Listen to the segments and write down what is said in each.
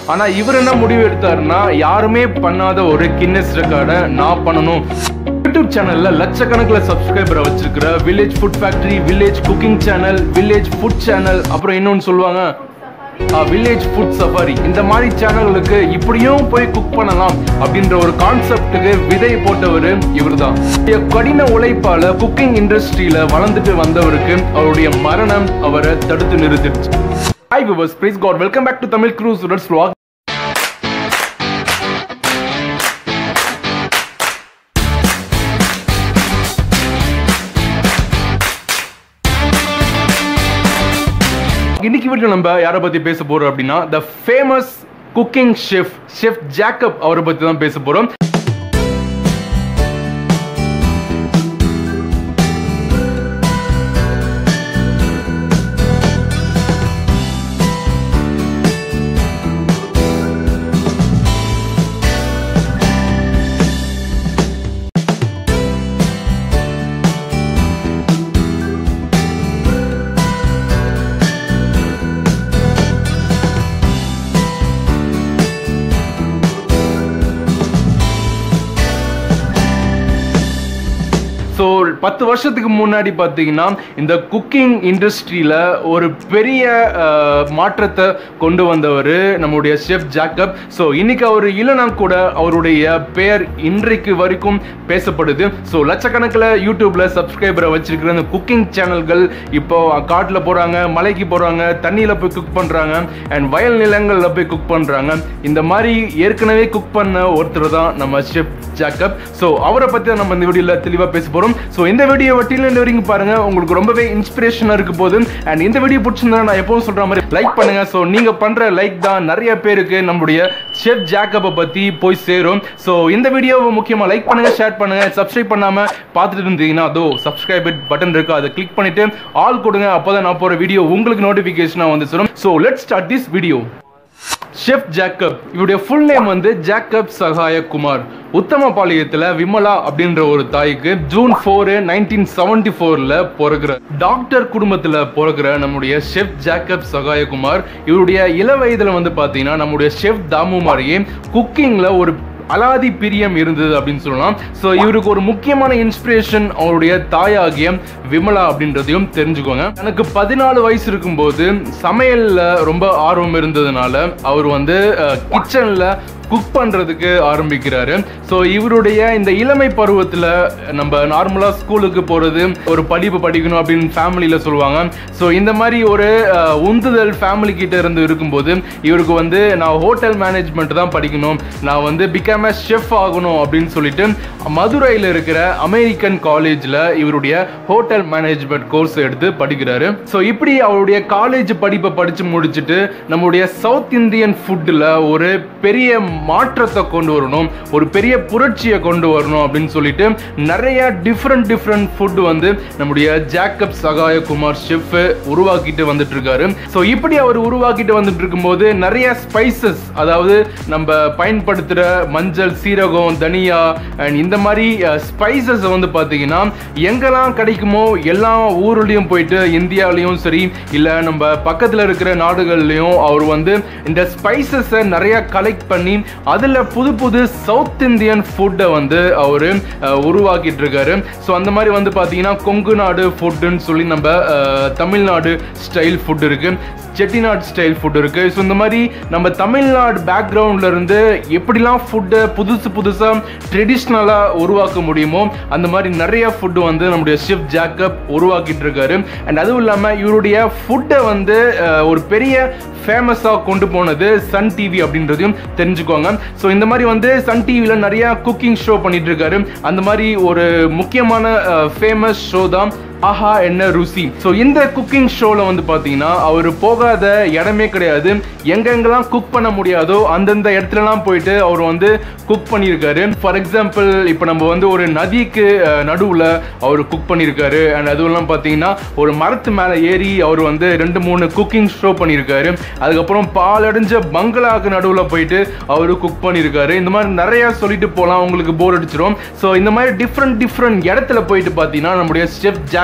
ஆனா இவர் என்ன முடிவு எடுத்தாருன்னா யாருமே பண்ணாத ஒரு கின்னஸ் ரெக்கார்டை நான் பண்ணணும் யூடியூப் சேனல்ல லட்சக்கணக்கில் சப்ஸ்கிரைபரை வச்சிருக்கிற village food factory village cooking channel village food channel அப்புறம் இன்னொன்னு சொல்லுவாங்க வில்லேஜ் ஃபுட் சஃபாரி இந்த மாதிரி சேனல்களுக்கு இப்படியும் போய் குக் பண்ணலாம் அப்படின்ற ஒரு கான்செப்டுக்கு விதை போட்டவர் இவர்தான் தான் கடின உழைப்பால குக்கிங் இண்டஸ்ட்ரியில வளர்ந்துட்டு வந்தவருக்கு அவருடைய மரணம் அவரை தடுத்து நிறுத்திடுச்சு hi viewers please god welcome back to Tamil cruise உடல் vlog இன்னைக்கு வீடியோ நம்ம யாரை பத்தி பேச போறோம் அப்படின்னா the famous cooking chef chef Jacob அவரை பத்தி தான் பேச போறோம் ஸோ பத்து வருஷத்துக்கு முன்னாடி பார்த்தீங்கன்னா இந்த குக்கிங் இண்டஸ்ட்ரியில் ஒரு பெரிய அஹ், மாற்றத்தை கொண்டு வந்தவர் நம்முடைய ஷெஃப் ஜாக்கப் ஸோ இன்னைக்கு அவர் இல்லைனா கூட அவருடைய பெயர் இன்றைக்கு வரைக்கும் பேசப்படுது ஸோ லட்சக்கணக்கில் யூடியூப்ல சப்ஸ்கிரைபரை வச்சிருக்கிற இந்த குக்கிங் சேனல்கள் இப்போ காட்டில் போகிறாங்க மலைக்கு போகிறாங்க தண்ணியில் போய் குக் பண்ணுறாங்க அண்ட் வயல் நிலங்களில் போய் குக் பண்ணுறாங்க இந்த மாதிரி ஏற்கனவே குக் பண்ண ஒருத்தர் தான் நம்ம ஷெஃப் ஜாக்கப் ஸோ அவரை பற்றி தான் நம்ம இந்த வீடியோவில் தெளிவாக பேச போகிறோம் ஸோ இந்த வீடியோ வட்டியில் இந்த வரைக்கும் பாருங்க உங்களுக்கு ரொம்பவே இன்ஸ்பிரேஷனாக இருக்க போது அண்ட் இந்த வீடியோ பிடிச்சிருந்தா நான் எப்பவும் சொல்கிற மாதிரி லைக் பண்ணுங்க ஸோ நீங்கள் பண்ணுற லைக் தான் நிறைய பேருக்கு நம்மளுடைய ஷெஃப் ஜாக்கப்பை பற்றி போய் சேரும் ஸோ இந்த வீடியோவை முக்கியமாக லைக் பண்ணுங்க ஷேர் பண்ணுங்க சப்ஸ்கிரைப் பண்ணாமல் பார்த்துட்டு இருந்தீங்கன்னா அதோ சப்ஸ்கிரைப் பட்டன் இருக்கு அதை கிளிக் பண்ணிட்டு ஆல் கொடுங்க அப்போதான் நான் போகிற வீடியோ உங்களுக்கு நோட்டிஃபிகேஷனாக வந்து சேரும் so let start this video chef Jacob இவருடைய ஃபுல் நேம் வந்து ஜாக்கப் சகாய குமார் உத்தமபாளையத்துல விமலா அப்படின்ற ஒரு தாய்க்கு ஜூன் ஃபோர் நைன்டீன் செவன்டி ஃபோர்ல பிறகுற டாக்டர் குடும்பத்துல பிறகுற நம்முடைய ஷெஃப் ஜாக்கப் சகாயகுமார் இவருடைய இள வயதுல வந்து பாத்தீங்கன்னா நம்முடைய ஷெஃப் தாமு மாதிரியே குக்கிங்ல ஒரு அலாதி பிரியம் இருந்தது அப்படின்னு சொல்லலாம் ஸோ இவருக்கு ஒரு முக்கியமான இன்ஸ்பிரேஷன் அவருடைய தாயாகிய விமலா அப்படின்றதையும் தெரிஞ்சுக்கோங்க எனக்கு பதினாலு வயசு இருக்கும்போது சமையல்ல ரொம்ப ஆர்வம் இருந்ததுனால அவர் வந்து கிச்சன்ல குக் பண்ணுறதுக்கு ஆரம்பிக்கிறாரு ஸோ இவருடைய இந்த இளமை பருவத்தில் நம்ம நார்மலாக ஸ்கூலுக்கு போகிறது ஒரு படிப்பு படிக்கணும் அப்படின்னு ஃபேமிலியில் சொல்லுவாங்க ஸோ இந்த மாதிரி ஒரு அஹ், உந்துதல் ஃபேமிலி கிட்ட இருந்து இருக்கும்போது இவருக்கு வந்து நான் ஹோட்டல் மேனேஜ்மெண்ட் தான் படிக்கணும் நான் வந்து பிகம் அ ஷெஃப் ஆகணும் அப்படின்னு சொல்லிட்டு மதுரையில் இருக்கிற அமெரிக்கன் காலேஜில் இவருடைய ஹோட்டல் மேனேஜ்மெண்ட் கோர்ஸ் எடுத்து படிக்கிறாரு ஸோ இப்படி அவருடைய காலேஜ் படிப்பை படித்து முடிச்சுட்டு நம்முடைய சவுத் இந்தியன் ஃபுட்டில் ஒரு பெரிய மாற்றத்தை கொண்டு வரணும் ஒரு பெரிய புரட்சியை கொண்டு வரணும் அப்படின்னு சொல்லிட்டு நிறைய டிஃப்ரெண்ட் டிஃப்ரெண்ட் ஃபுட் வந்து நம்முடைய ஜாக்கப் சகாய குமார் ஷெஃப் உருவாக்கிட்டு வந்துட்டு இருக்காரு ஸோ இப்படி அவர் உருவாக்கிட்டு வந்துட்டு இருக்கும்போது நிறைய ஸ்பைசஸ் அதாவது நம்ம பயன்படுத்துகிற மஞ்சள் சீரகம் தனியா அண்ட் இந்த மாதிரி ஸ்பைசஸ் வந்து பார்த்தீங்கன்னா எங்கெல்லாம் கிடைக்குமோ எல்லா ஊர்லேயும் போயிட்டு இந்தியாவிலையும் சரி இல்லை நம்ம பக்கத்தில் இருக்கிற நாடுகள்லையும் அவர் வந்து இந்த ஸ்பைசஸை நிறைய கலெக்ட் பண்ணி அதில் புது புது சவுத் இந்தியன் ஃபுட்டை வந்து அவர் உருவாக்கிட்டு இருக்காரு ஸோ அந்த மாதிரி வந்து பார்த்தீங்கன்னா கொங்கு நாடு ஃபுட்டுன்னு சொல்லி நம்ம அஹ், தமிழ்நாடு ஸ்டைல் ஃபுட் இருக்கு செட்டிநாடு ஸ்டைல் ஃபுட் இருக்கு ஸோ இந்த மாதிரி நம்ம தமிழ்நாடு பேக்ரவுண்ட்ல இருந்து எப்படிலாம் ஃபுட்டை புதுசு புதுசாக ட்ரெடிஷ்னலாக உருவாக்க முடியுமோ அந்த மாதிரி நிறைய ஃபுட்டு வந்து நம்முடைய ஷெஃப் ஜாக்கப் உருவாக்கிட்டு இருக்காரு அண்ட் அதுவும் இல்லாமல் இவருடைய ஃபுட்டை வந்து அஹ், ஒரு பெரிய ஃபேமஸாக கொண்டு போனது சன் டிவி அப்படின்றதையும் தெரிஞ்சுக்கோங்க ஸோ இந்த மாதிரி வந்து சன் டிவியில் நிறைய குக்கிங் ஷோ பண்ணிட்டு இருக்காரு அந்த மாதிரி ஒரு முக்கியமான ஃபேமஸ் ஷோ தான் ஆஹா என்ன ருசி ஸோ இந்த குக்கிங் ஷோவில் வந்து பார்த்தீங்கன்னா அவர் போகாத இடமே கிடையாது எங்கெங்கெல்லாம் குக் பண்ண முடியாதோ அந்தந்த இடத்துலலாம் போயிட்டு அவர் வந்து குக் பண்ணியிருக்காரு ஃபார் எக்ஸாம்பிள் இப்போ நம்ம வந்து ஒரு நதிக்கு நடுவில் அவர் குக் பண்ணியிருக்காரு அண்ட் அதுவும் பார்த்தீங்கன்னா ஒரு மரத்து மேலே ஏறி அவர் வந்து ரெண்டு மூணு குக்கிங் ஷோ பண்ணியிருக்காரு அதுக்கப்புறம் பாலடைஞ்ச பங்களாக்கு நடுவில் போயிட்டு அவர் குக் பண்ணியிருக்காரு இந்த மாதிரி நிறையா சொல்லிட்டு போகலாம் உங்களுக்கு போர் அடிச்சிடும் ஸோ இந்த மாதிரி டிஃப்ரெண்ட் டிஃப்ரெண்ட் இடத்துல போயிட்டு பார்த்தீங்கன்னா நம்முடைய chef Jack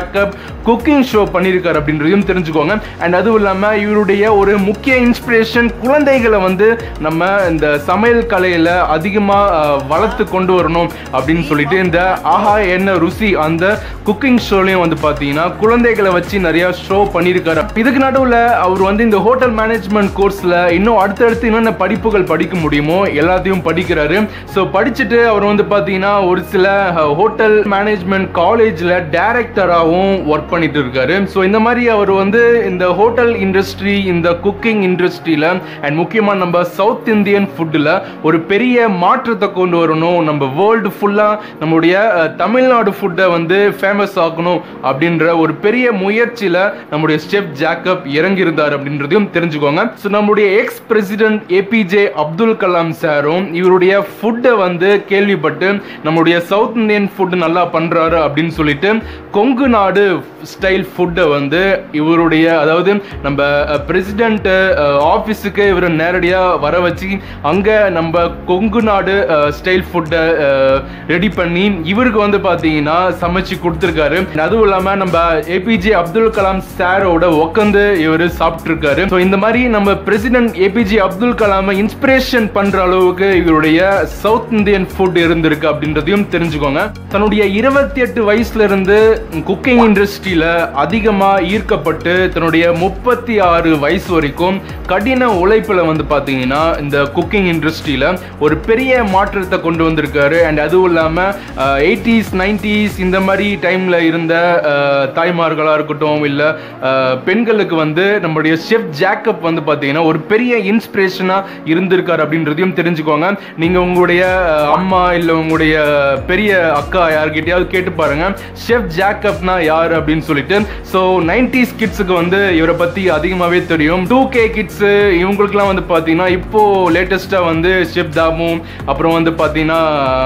Jacob cooking show பண்ணியிருக்காரு அப்படின்றதையும் தெரிஞ்சுக்கோங்க அண்ட் அதுவும் இல்லாமல் இவருடைய ஒரு முக்கிய இன்ஸ்பிரேஷன் குழந்தைகளை வந்து நம்ம இந்த சமையல் கலையில் அதிகமாக வளர்த்து கொண்டு வரணும் அப்படின்னு சொல்லிட்டு இந்த ஆஹா என்ன ருசி அந்த குக்கிங் ஷோலையும் வந்து பார்த்தீங்கன்னா குழந்தைகளை வச்சு நிறைய ஷோ பண்ணியிருக்காரு இதுக்கு நடுவில் அவர் வந்து இந்த ஹோட்டல் மேனேஜ்மெண்ட் கோர்ஸில் இன்னும் அடுத்தடுத்து என்னென்ன படிப்புகள் படிக்க முடியுமோ எல்லாத்தையும் படிக்கிறாரு ஸோ படிச்சுட்டு அவர் வந்து பார்த்தீங்கன்னா ஒரு சில ஹோட்டல் மேனேஜ்மெண்ட் காலேஜில் டைரக்டராகவும் ஒர்க் பண்ணிட்டு இருக்காரு ஸோ இந்த மாதிரி அவர் வந்து இந்த ஹோட்டல் இண்டஸ்ட்ரி இந்த குக்கிங் இண்டஸ்ட்ரியில் அண்ட் முக்கியமாக நம்ம சவுத் இந்தியன் ஃபுட்டில் ஒரு பெரிய மாற்றத்தை கொண்டு வரணும் நம்ம வேர்ல்டு ஃபுல்லாக நம்முடைய அஹ், தமிழ்நாடு ஃபுட்டை வந்து ஃபேமஸ் ஆக்கணும் அப்படின்ற ஒரு பெரிய முயற்சியில் நம்முடைய ஸ்டெப் ஜாக்கப் இறங்கியிருந்தார் அப்படின்றதையும் தெரிஞ்சுக்கோங்க ஸோ நம்முடைய எக்ஸ் பிரசிடென்ட் ஏபிஜே அப்துல் கலாம் சாரும் இவருடைய ஃபுட்டை வந்து கேள்விப்பட்டு நம்முடைய சவுத் இந்தியன் ஃபுட் நல்லா பண்றாரு அப்படின்னு சொல்லிட்டு கொங்கு நாடு ஸ்டைல் ஃபுட்டை வந்து இவருடைய அதாவது நம்ம பிரசிடென்ட் ஆஃபீஸுக்கு இவர் நேரடியாக வர வச்சு அங்கே நம்ம கொங்கு நாடு ஸ்டைல் ஃபுட்டை ரெடி பண்ணி இவருக்கு வந்து பார்த்தீங்கன்னா சமைச்சு கொடுத்துருக்காரு அதுவும் இல்லாமல் நம்ம ஏபிஜே அப்துல் கலாம் சாரோட உட்காந்து இவர் சாப்பிட்ருக்காரு ஸோ இந்த மாதிரி நம்ம பிரசிடென்ட் ஏபிஜே அப்துல் கலாமை இன்ஸ்பிரேஷன் பண்ற அளவுக்கு இவருடைய சவுத் இந்தியன் ஃபுட் இருந்திருக்கு அப்படின்றதையும் தெரிஞ்சுக்கோங்க தன்னுடைய இருபத்தி எட்டு வயசுல இருந்து குக்கிங் இண்டஸ்ட்ரியில அதிகமா ஈர்க்கப்பட்டு தன்னுடைய முப்பத்தி ஆறு வயசு வரைக்கும் கடின உழைப்புல வந்து பாத்தீங்கன்னா இந்த குக்கிங் இண்டஸ்ட்ரியில ஒரு பெரிய மாற்றத்தை கொண்டு வந்திருக்காரு அண்ட் அதுவும் இல்லாம எயிட்டிஸ் நைன்டிஸ் இந்த மாதிரி டைம்ல இருந்த அஹ், தாய்மார்களா இருக்கட்டும் இல்ல அஹ், பெண்களுக்கு வந்து நம்முடைய ஷெஃப் ஜாக்கப் வந்து பாத்தீங்கன்னா ஒரு பெரிய இன்ஸ்பிரேஷனா இருந்திருக்காரு அப்படின்றதையும் தெரிஞ்சுக்கோங்க நீங்க உங்களுடைய அஹ், அம்மா இல்ல உங்களுடைய பெரிய அக்கா யார்கிட்டயாவது கேட்டு பாருங்க ஷெஃப் ஜாக்கப்னா யார் அப்படின்னு சொல்லிட்டு ஸோ நைன்டிஸ் கிட்ஸுக்கு வந்து இவரை பத்தி அதிகமாகவே தெரியும் டூ கே கிட்ஸ் இவங்களுக்குலாம் வந்து பார்த்தீங்கன்னா இப்போ லேட்டஸ்டா வந்து ஷெஃப் தாமு அப்புறம் வந்து பார்த்தீங்கன்னா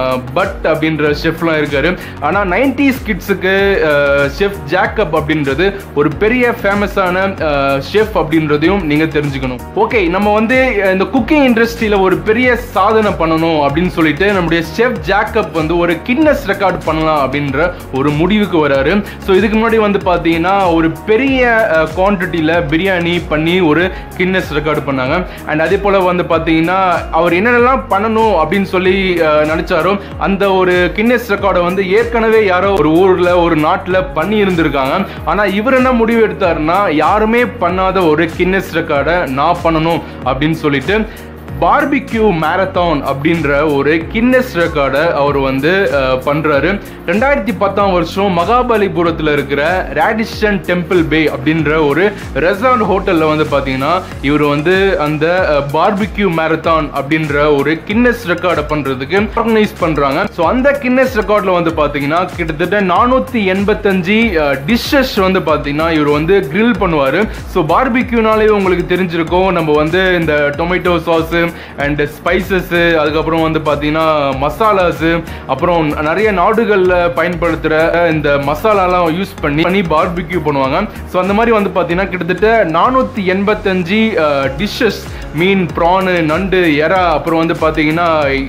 பட் அப்படின்ற ஷெஃப்லாம் இருக்காரு ஆனால் நைன்டிஸ் கிட்ஸுக்கு ஷெஃப் ஜாக்கப் அப்படின்றது ஒரு பெரிய ஃபேமஸான ஷெஃப் அப்படின்றதையும் நீங்க தெரிஞ்சுக்கணும் ஓகே நம்ம வந்து அஹ், இந்த குக்கிங் இண்டஸ்ட்ரியில ஒரு பெரிய சாதனை பண்ணணும் அப்படின்னு சொல்லிட்டு நம்முடைய ஷெஃப் ஜாக்கப் வந்து ஒரு கின்னஸ் ரெக்கார்ட் பண்ணலாம் அப்படின்ற ஒரு முடிவுக்கு வராரு ஸோ இதுக்கு முன்னாடி வந்து பார்த்தீங்கன்னா ஒரு பெரிய குவான்டிட்டியில் பிரியாணி பண்ணி ஒரு கின்னஸ் ரெக்கார்டு பண்ணாங்க அண்ட் அதே போல் வந்து பார்த்தீங்கன்னா அவர் என்னென்னலாம் பண்ணணும் அப்படின்னு சொல்லி அஹ், நினைச்சாரோ அந்த ஒரு கின்னஸ் ரெக்கார்டை வந்து ஏற்கனவே யாரோ ஒரு ஊரில் ஒரு நாட்டில் பண்ணி இருந்திருக்காங்க ஆனால் இவர் என்ன முடிவு எடுத்தாருன்னா யாருமே பண்ணாத ஒரு கின்னஸ் ரெக்கார்டை நான் பண்ணணும் அப்படின்னு சொல்லிட்டு பார்பிக்யூ மேரத்தான் அப்படின்ற ஒரு கின்னஸ் ரெக்கார்டை அவர் வந்து அஹ், பண்றாரு ரெண்டாயிரத்தி பத்தாம் வருஷம் மகாபலிபுரத்தில் இருக்கிற ரேடிஷன் டெம்பிள் பே அப்படின்ற ஒரு ரெசார்ட் ஹோட்டலில் வந்து பார்த்தீங்கன்னா இவர் வந்து அந்த பார்பிக்யூ மேரத்தான் அப்படின்ற ஒரு கின்னஸ் ரெக்கார்டை பண்றதுக்கு ஆர்கனைஸ் பண்றாங்க ஸோ அந்த கின்னஸ் ரெக்கார்டில் வந்து பார்த்தீங்கன்னா கிட்டத்தட்ட நானூற்றி எண்பத்தஞ்சு டிஷ்ஷஸ் வந்து பார்த்தீங்கன்னா இவர் வந்து grill பண்ணுவார் ஸோ பார்பிக்யூனாலே உங்களுக்கு தெரிஞ்சிருக்கும் நம்ம வந்து இந்த டொமேட்டோ சாஸு அண்ட் ஸ்பைசஸ்ஸு அதுக்கப்புறம் வந்து பார்த்தீங்கன்னா மசாலாஸு அப்புறம் நிறைய நாடுகளில் பயன்படுத்துகிற இந்த மசாலாலாம் யூஸ் பண்ணி பண்ணி பார்பிக்யூ பண்ணுவாங்க ஸோ அந்த மாதிரி வந்து பார்த்தீங்கன்னா கிட்டத்தட்ட நானூற்றி எண்பத்தஞ்சு டிஷ்ஷஸ் மீன் ப்ரானு நண்டு எறா அப்புறம் வந்து பார்த்தீங்கன்னா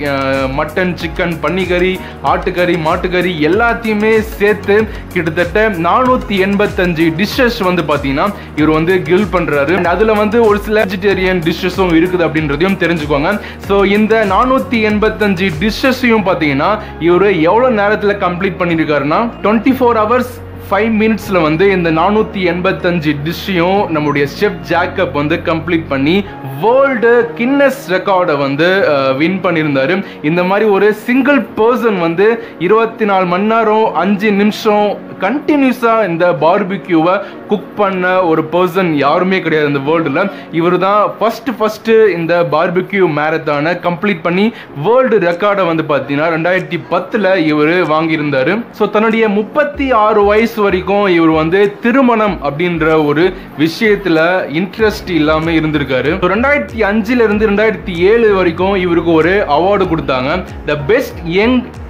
மட்டன் சிக்கன் பன்னிக்கறி ஆட்டுக்கறி மாட்டுக்கறி எல்லாத்தையுமே சேர்த்து கிட்டத்தட்ட நானூற்றி எண்பத்தஞ்சு டிஷ்ஷஸ் வந்து பார்த்தீங்கன்னா இவர் வந்து கில் பண்ணுறாரு அதில் வந்து ஒரு சில வெஜிடேரியன் டிஷ்ஷஸும் இருக்குது அப்படின்றதையும் தெரிஞ்சுக்கோங்க ஸோ இந்த நானூற்றி எண்பத்தஞ்சு டிஷ்ஷஸையும் பார்த்தீங்கன்னா இவர் எவ்வளோ நேரத்தில் கம்ப்ளீட் பண்ணியிருக்காருன்னா டுவெண்ட்டி ஃபோர் ஹவர்ஸ் ஃபைவ் மினிட்ஸில் வந்து இந்த நானூற்றி எண்பத்தஞ்சு டிஷ்ஷையும் நம்முடைய ஷெஃப் ஜாக்கப் வந்து கம்ப்ளீட் பண்ணி வேர்ல்டு கின்னஸ் ரெக்கார்டை வந்து வின் பண்ணியிருந்தாரு இந்த மாதிரி ஒரு சிங்கிள் பர்சன் வந்து இருபத்தி நாலு மணி நேரம் அஞ்சு நிமிஷம் கண்டினியூஸாக இந்த பார்பிக்யூவை குக் பண்ண ஒரு பர்சன் யாருமே கிடையாது இந்த வேர்ல்டில் இவர் தான் ஃபர்ஸ்ட் ஃபஸ்ட்டு இந்த பார்பிக்யூ மேரத்தானை கம்ப்ளீட் பண்ணி வேர்ல்டு ரெக்கார்டை வந்து பார்த்தீங்கன்னா ரெண்டாயிரத்தி பத்தில் இவர் வாங்கியிருந்தாரு ஸோ தன்னுடைய முப்பத்தி ஆறு வயசு வரைக்கும் இவர் வந்து திருமணம் அப்படின்ற ஒரு விஷயத்துல இன்ட்ரெஸ்ட் இல்லாம இருந்திருக்காரு So, ரெண்டாயிரத்தி அஞ்சுல இருந்து ரெண்டாயிரத்தி ஏழு வரைக்கும் இவருக்கு ஒரு அவார்டு கொடுத்தாங்க the best young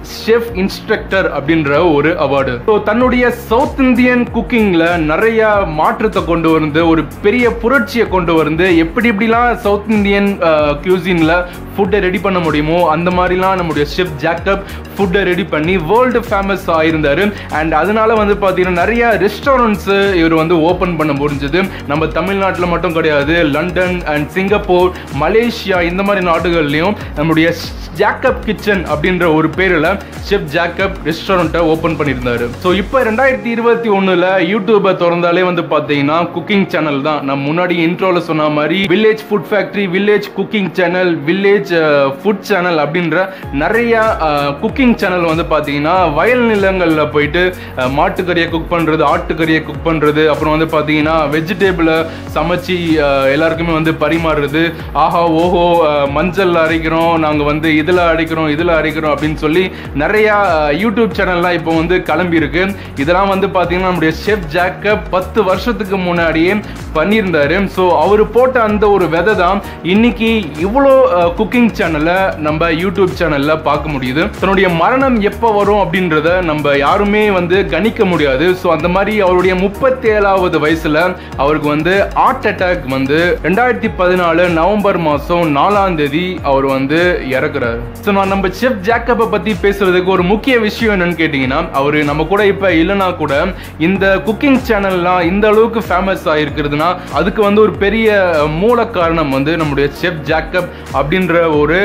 chef instructor அப்படின்ற ஒரு அவார்டு ஸோ தன்னுடைய சவுத் இந்தியன் குக்கிங்ல நிறைய மாற்றத்தை கொண்டு வந்து ஒரு பெரிய புரட்சியை கொண்டு வந்து எப்படி எப்படிலாம் சவுத் இந்தியன் கியூசின்ல ஃபுட்டை ரெடி பண்ண முடியுமோ அந்த மாதிரிலாம் நம்முடைய ஷெஃப் ஜாக்கப் ஃபுட்டை ரெடி பண்ணி வேர்ல்டு ஃபேமஸ் ஆயிருந்தாரு அண்ட் அதனால வந்து பார்த்தீங்கன்னா நிறைய ரெஸ்டாரண்ட்ஸ் இவர் வந்து ஓப்பன் பண்ண முடிஞ்சது நம்ம தமிழ்நாட்டில் மட்டும் கிடையாது லண்டன் அண்ட் சிங்கப்பூர் மலேசியா இந்த மாதிரி நாடுகள்லையும் நம்முடைய ஜாக்கப் கிச்சன் அப்படின்ற ஒரு பேரில் ஷெஃப் ஜாக்கப் ரெஸ்டாரண்ட்டை ஓப்பன் பண்ணியிருந்தாரு ஸோ இப்போ ரெண்டாயிரத்தி இருபத்தி ஒன்றில் யூடியூப்பை திறந்தாலே வந்து பார்த்தீங்கன்னா குக்கிங் சேனல் தான் நான் முன்னாடி இன்ட்ரோவில் சொன்ன மாதிரி village food factory village cooking channel village food channel அப்படின்ற நிறைய குக்கிங் சேனல் வந்து பார்த்தீங்கன்னா வயல் நிலங்களில் போயிட்டு அஹ், மாட்டுக்கறியை குக் பண்ணுறது ஆட்டுக்கறியை குக் பண்ணுறது அப்புறம் வந்து பார்த்தீங்கன்னா வெஜிடேபிளை சமைச்சு அஹ், எல்லாருக்குமே வந்து பரிமாறுறது ஆஹா ஓஹோ அஹ், மஞ்சள் அரைக்கிறோம் நாங்கள் வந்து இதில் அரைக்கிறோம் இதில் அரைக்கிறோம் அப்படின்னு சொல்லி நிறைய அஹ், யூடியூப் சேனல்லாம் இப்போ வந்து கிளம்பி இருக்கு இதெல்லாம் வந்து பார்த்தீங்கன்னா நம்முடைய ஷெஃப் ஜாக்கப் பத்து வருஷத்துக்கு முன்னாடியே பண்ணியிருந்தாரு ஸோ அவர் போட்ட அந்த ஒரு விதை தான் இன்னைக்கு இவ்வளோ குக்கிங் சேனலை நம்ம யூடியூப் சேனலில் பார்க்க முடியுது தன்னுடைய மரணம் எப்போ வரும் அப்படின்றத நம்ம யாருமே வந்து கணிக்க முடியாது ஸோ அந்த மாதிரி அவருடைய முப்பத்தி ஏழாவது வயசுல அவருக்கு வந்து ஹார்ட் அட்டாக் வந்து ரெண்டாயிரத்தி பதினாலு நவம்பர் மாதம் நாலாம் தேதி அவர் வந்து இறக்குறாரு ஸோ நான் நம்ம செஃப் ஜாக்கப்பை பற்றி பேசுறதுக்கு ஒரு முக்கிய விஷயம் என்னன்னு கேட்டிங்கன்னா அவர் நம்ம கூட இப்போ இல்லைனா கூட இந்த குக்கிங் சேனல்லாம் இந்த அளவுக்கு ஃபேமஸ் ஆகிருக்கிறதுனா அதுக்கு வந்து ஒரு பெரிய மூல காரணம் வந்து நம்முடைய செஃப் ஜாக்கப் அப்படின்ற ஒரு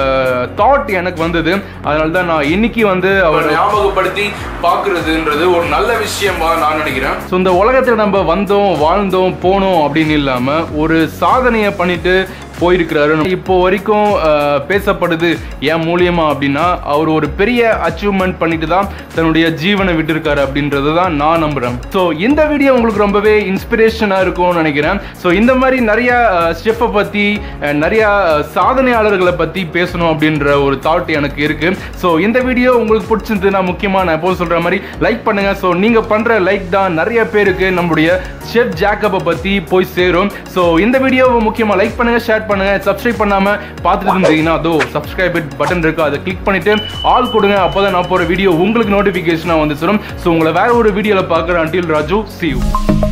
தாட் எனக்கு வந்தது அதனால தான் நான் இன்னைக்கு வந்து அவர் ஞாபகப்படுத்தி பார்க்கறதுன்றது ஒரு நல்ல விஷயமா நான் நினைக்கிறேன் ஸோ இந்த உலகத்தில் நம்ம வந்தோம் வாழ்ந்தோம் போனோம் அப்படின்னு இல்லாமல் ஒரு சாதனையை பண்ணிட்டு போயிருக்கிறாரு இப்போ வரைக்கும் அஹ், பேசப்படுது ஏன் மூலியமா அப்படின்னா அவர் ஒரு பெரிய அச்சீவ்மெண்ட் பண்ணிட்டு தான் தன்னுடைய ஜீவனை விட்டிருக்காரு அப்படின்றது தான் நான் நம்புறேன் ஸோ இந்த வீடியோ உங்களுக்கு ரொம்பவே இன்ஸ்பிரேஷனாக இருக்கும்னு நினைக்கிறேன் ஸோ இந்த மாதிரி நிறைய ஸ்டெப்பை பற்றி அஹ், நிறைய அஹ், சாதனையாளர்களை பற்றி பேசணும் அப்படின்ற ஒரு தாட் எனக்கு இருக்கு ஸோ இந்த வீடியோ உங்களுக்கு பிடிச்சிருந்ததுன்னா முக்கியமாக நான் எப்போதும் சொல்கிற மாதிரி லைக் பண்ணுங்க ஸோ நீங்கள் பண்ணுற லைக் தான் நிறைய பேருக்கு நம்மளுடைய ஷெஃப் ஜாக்கப்பை பற்றி போய் சேரும் ஸோ இந்த வீடியோவை முக்கியமாக லைக் பண்ணுங்க ஷேர் பண்ணுங்க சப்ஸ்கிரைப் பண்ணாம பார்த்துட்டு இருந்தீங்கன்னா அதோ சப்ஸ்கிரைப் பட்டன் இருக்கு அதை கிளிக் பண்ணிட்டு ஆல் கொடுங்க அப்போதான் நான் போகிற வீடியோ உங்களுக்கு நோட்டிஃபிகேஷனாக வந்து சேரும் ஸோ உங்களை வேற ஒரு வீடியோவில் பார்க்குறேன் அன்டில் ராஜு see you